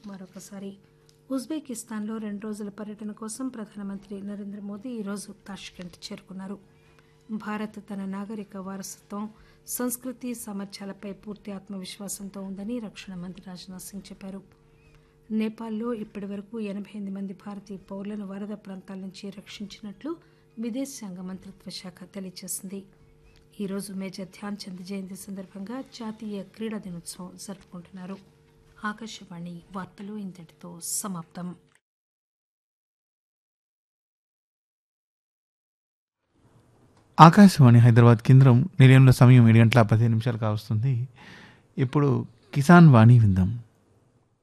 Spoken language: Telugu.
మరొకసారి ఉజ్బెకిస్తాన్లో రెండు రోజుల పర్యటన కోసం ప్రధానమంత్రి నరేంద్ర మోదీ ఈరోజు తాష్కెంట్ చేరుకున్నారు భారత్ తన నాగరిక వారసత్వం సంస్కృతి సామర్థ్యాలపై పూర్తి ఆత్మవిశ్వాసంతో ఉందని రక్షణ మంత్రి రాజ్నాథ్ సింగ్ చెప్పారు నేపాల్లో ఇప్పటి వరకు ఎనభై ఎనిమిది మంది భారతీయ పౌరులను వరద ప్రాంతాల నుంచి రక్షించినట్లు విదేశాంగ మంత్రిత్వ శాఖ తెలియజేసింది ఈరోజు మేజర్ ధ్యాన్ చంద్ జయంతి సందర్భంగా జాతీయ క్రీడా దినోత్సవం జరుపుకుంటున్నారు ఆకాశవాణి వార్తలు ఇంతటితో సమాప్తం ఆకాశవాణి హైదరాబాద్ కేంద్రం నిలయంలో సమయం ఏడు గంటల పదిహేను నిమిషాలు కావస్తుంది ఇప్పుడు కిసాన్ వాణి విందాం